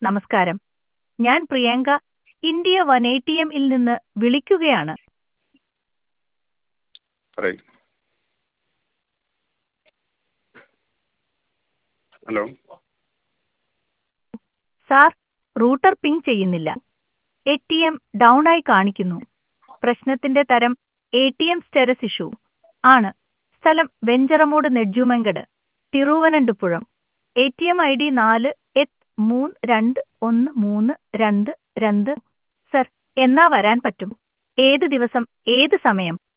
നമസ്കാരം ഞാൻ Priyanka India one A T എമ്മിൽ നിന്ന് വിളിക്കുകയാണ് പറയൂ ഹലോ സാർ റൂട്ടർ പിങ് ചെയ്യുന്നില്ല എ ടി എം ഡൗൺ ആയി കാണിക്കുന്നു പ്രശ്നത്തിന്റെ തരം A T M status issue ആണ് സ്ഥലം Venjaramoodu Nedumangad Thiruvananthapuram A T M I D നാല് എട്ട് മൂന്ന് രണ്ട് ഒന്ന് മൂന്ന് രണ്ട് രണ്ട് സർ എന്നാ വരാൻ പറ്റും ഏത് ദിവസം ഏത് സമയം